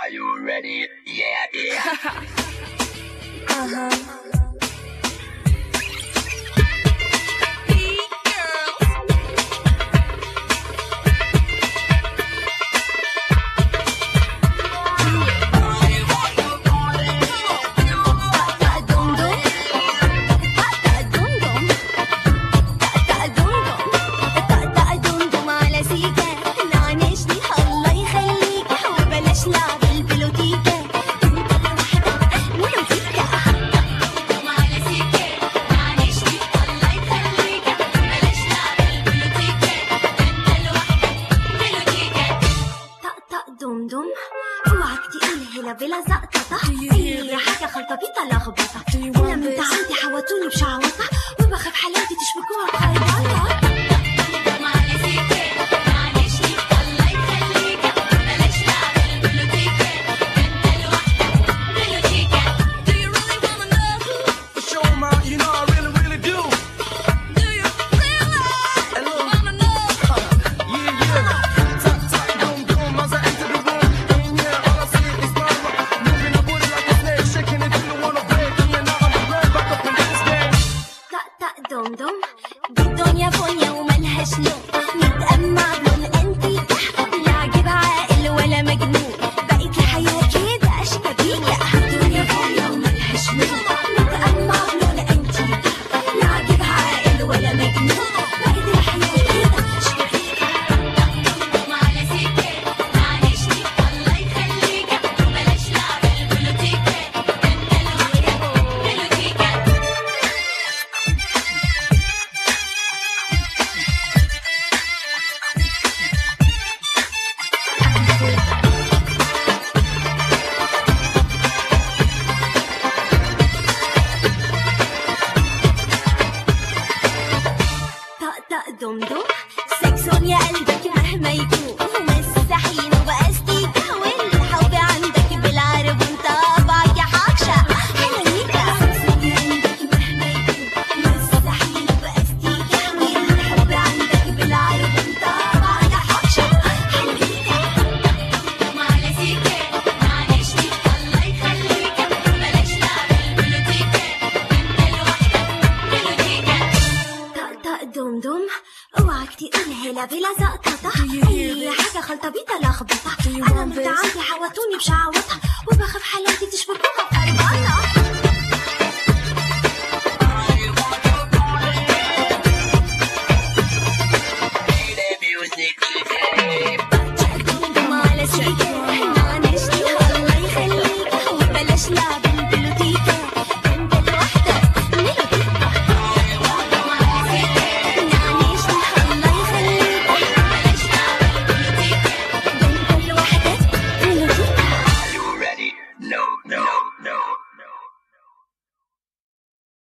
Are you ready? Yeah, yeah. لعب البلوتيكا ملوتيكا طق طق دم دم اوعك تقول هلا بلا زقططة هي حاجة خلطة بيتا لخبطة إلا من تعودي حوطوني بشعوطة وبخاف حالاتي تشبكوها بخيبطة Show 'em out, you know I really, really do. And look, yeah, yeah. Tap, tap, boom, boom, as I enter the room. And yeah, all I see is mama. Moving her booty like a snake, shaking it, you don't wanna break. And now I'm run back up in this game. طق طق دم دم دي الدنيا فونيا وملهاش لون نتأمع لون انتيكا لا عاجب عاقل ولا مجنون بقيت الحياة كده شيكابيكا الدنيا فونيا وملهاش لون نتأمع لون انتيكا لا عاجب عاقل ولا مجنون بقيت الحياة كده شيكابيكا طق طق دم دم سكسون يا قلبك مهما يكون ومسحين وبأستيكا والحب عندك بالعرب وانت طبعك يا حكشة حلويكا سكسون يا قلبك مهما يكون ومسحين وبأستيكا والحب عندك بالعرب وانت طبعك يا حكشة حلويكا طق طق دم دم اوعك تقول هلا بلا زقططة هي حاجة خلطة بيتا لخبطة أنا متعودة حوطوني بشعوطة وبخاف حالاتي تشبكوها